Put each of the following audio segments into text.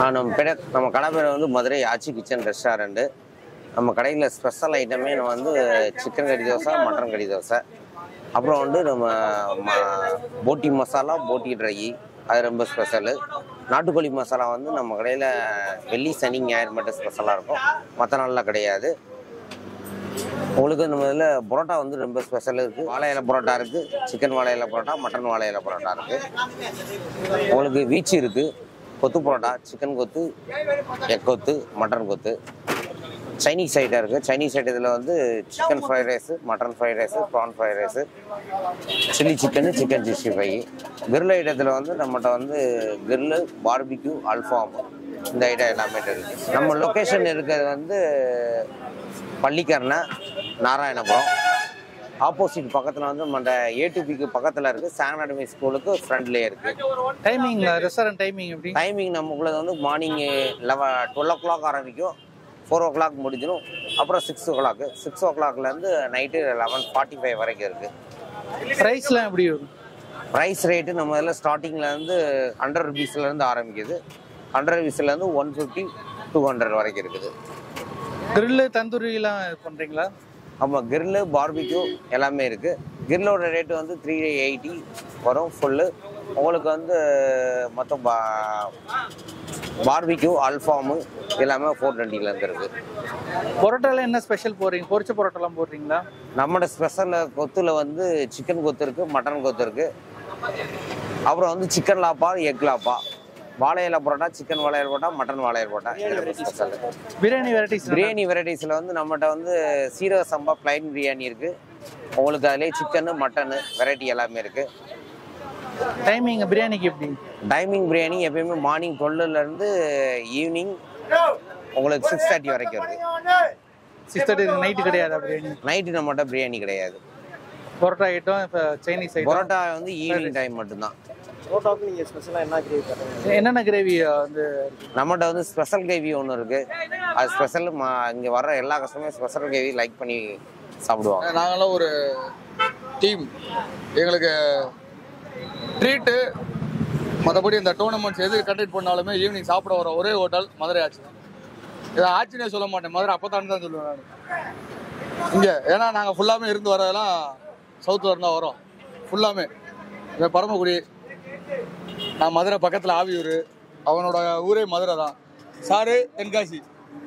நம்ம பேர நம்ம கடை பேர் வந்து மதுரை ஆச்சி கிச்சன் ரெஸ்டாரண்ட்டு நம்ம கடையில் ஸ்பெஷல் ஐட்டமே நம்ம வந்து சிக்கன் கறி தோசை மட்டன் கறி தோசை அப்புறம் வந்து நம்ம ம- போட்டி மசாலா போட்டி ட்ரை அது ரொம்ப ஸ்பெஷலு நாட்டுக்கோழி மசாலா வந்து நம்ம கடையில் வெள்ளி சனி ஞாயிறு மட்டும் ஸ்பெஷலாக இருக்கும் மற்ற நாளில் கிடையாது உங்களுக்கு நம்ம இதில் பரோட்டா வந்து ரொம்ப ஸ்பெஷல் இருக்குது வாழை இலை பரோட்டா இருக்குது சிக்கன் வாழை இலை பரோட்டா மட்டன் வாழை இலை பரோட்டா இருக்குது உங்களுக்கு வீச்சு இருக்குது கொத்து பரோட்டா சிக்கன் கொத்து எக் கொத்து மட்டன் கொத்து சைனீஸ் ஐட்டம் இருக்குது சைனீஸ் ஐட்டத்தில் வந்து chicken fried rice mutton fried rice prawn fried rice chilli chicken chicken sixty five grill ஐட்டத்தில் வந்து நம்மகிட்ட வந்து கிரில்லு பார்பிக்யூ அல்ஃபாம் இந்த ஐட்டம் எல்லாமே இருக்குது நம்ம லொக்கேஷன் இருக்கிறது வந்து பள்ளிக்கரணை நாராயணபுரம் ஆப்போசிட் பக்கத்தில் வந்து நம்ம ஏடிபிக்கு பக்கத்தில் இருக்குது சாங்கநாடுமி ஸ்கூலுக்கு ஃப்ரண்ட்லேயே இருக்குது டைமிங் ரெஸ்டாரண்ட் டைமிங் எப்படி டைமிங் நமக்குள்ளது வந்து morning eleven twelve o'clock ஆரம்பிக்கும் ஃபோர் ஓ கிளாக் முடிஞ்சிடும் அப்புறம் சிக்ஸ் ஓ கிளாக்கு சிக்ஸ் ஓ கிளாக்லேருந்து நைட்டு லெவன் ஃபார்ட்டி ஃபைவ் வரைக்கும் இருக்குது ப்ரைஸ்லாம் எப்படி வரும் ப்ரைஸ் ரேட்டு நம்ம இதில் ஸ்டார்டிங்கில் இருந்து ஹண்ட்ரட் ருபீஸ்லேருந்து ஆரம்பிக்குது ஹண்ட்ரட் ருபீஸ்லேருந்து ஒன் ஃபிஃப்டி டூ ஹண்ட்ரட் வரைக்கும் இருக்குது கிரில்லு தந்தூரிலாம் பண்ணுறீங்களா ஆமாம் கிரில்லு பார்பிக்யூ எல்லாமே இருக்குது கிரில்லோட ரேட்டு வந்து த்ரீ எயிட்டி வரும் ஃபுல்லு உங்களுக்கு வந்து மொத்தம் பா பார்பிக்யூ அல்ஃபாமு எல்லாமே ஃபோர் டுவெண்ட்டிலேருந்து இருக்குது பரோட்டால என்ன ஸ்பெஷல் போடுறீங்க பொரிச்ச பரோட்டாலாம் போடுறீங்களா நம்மளோட ஸ்பெஷல் கொத்துல வந்து சிக்கன் கொத்து இருக்குது மட்டன் கொத்து இருக்குது அப்புறம் வந்து சிக்கன் லாப்பா எக் லாப்பா வாழை இலை பரோட்டா சிக்கன் வாழை இலை பரோட்டா மட்டன் வாழை இலை பரோட்டா இது ஸ்பெஷல் பிரியாணி வெரைட்டிஸ் பிரியாணி வெரைட்டிஸில் வந்து நம்மகிட்ட வந்து சீரக சம்பா பிளைன் பிரியாணி இருக்குது உங்களுக்கு அதிலே சிக்கனு மட்டனு வெரைட்டி எல்லாமே இருக்குது டைமிங் பிரியாணிக்கு எப்படி டைமிங் பிரியாணி எப்பயுமே மார்னிங் டுவெல்லுலேருந்து ஈவினிங் உங்களுக்கு சிக்ஸ் தேர்ட்டி வரைக்கும் இருக்குது சிக்ஸ் தேர்ட்டி நைட்டு கிடையாதா பிரியாணி நைட்டு நம்மகிட்ட பிரியாணி கிடையாது பரோட்டா ஐட்டம் இப்போ சைனீஸ் ஐட்டம் பரோட்டா வந்து ஈவினிங் டைம் மட்டும்தான் பரோட்டாவுக்கு நீங்கள் ஸ்பெஷலாக என்ன கிரேவி தருவீங்க என்னென்ன கிரேவி வந்து நம்மகிட்ட வந்து ஸ்பெஷல் கேவி ஒன்று இருக்கு அது ஸ்பெஷல் இங்கே வர்ற எல்லா கஸ்டமரும் ஸ்பெஷல் கேவி லைக் பண்ணி சாப்பிடுவாங்க நாங்களாம் ஒரு டீம் எங்களுக்கு ட்ரீட்டு மற்றபடி இந்த டோர்னமெண்ட்ஸ் எது கண்டக்ட் பண்ணாலுமே ஈவினிங் சாப்பிட வர ஒரே ஹோட்டல் மதுரை ஆட்சி தான் இதை ஆட்சினே சொல்ல மாட்டேன் மதுரை அப்போதான் தான் சொல்லுவேன் நான் இங்கே ஏன்னா நாங்கள் ஃபுல்லாமே இருந்து வரதெல்லாம் சவுத்தில் இருந்தால் வரோம் ஃபுல்லாமே இந்த பரமக்குடி நான் மதுரை பக்கத்தில் ஆவியூர் அவனோட ஊரே மதுரை தான் சாரு தென்காசி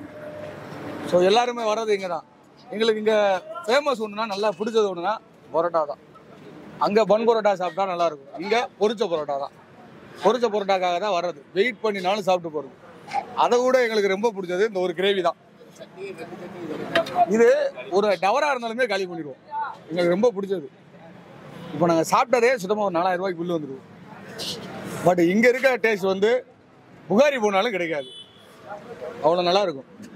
ஸோ எல்லாருமே வர்றது இங்கே தான் எங்களுக்கு இங்கே ஃபேமஸ் ஒன்றுனா நல்லா பிடிச்சது ஒன்றுனா பரோட்டா தான் அங்கே பன் பரோட்டா சாப்பிட்டா நல்லா இருக்கும் இங்கே பொரிச்ச பரோட்டா தான் பொரிச்ச பரோட்டாக்காக தான் வர்றது வெயிட் பண்ணினாலும் சாப்பிட்டு போகிறது அதை விட எங்களுக்கு ரொம்ப பிடிச்சது இந்த ஒரு கிரேவி தான் இது ஒரு டவரா இருந்தாலுமே காலி பண்ணிடுவோம் எங்களுக்கு ரொம்ப பிடிச்சது இப்போ நாங்கள் சாப்பிட்டதே சுத்தமாக ஒரு நாலாயிரம் ரூபாய்க்கு பில்லு வந்துடுவோம் பட் இங்கே இருக்க டேஸ்ட் வந்து புகாரி போனாலும் கிடைக்காது அவ்வளோ நல்லா இருக்கும்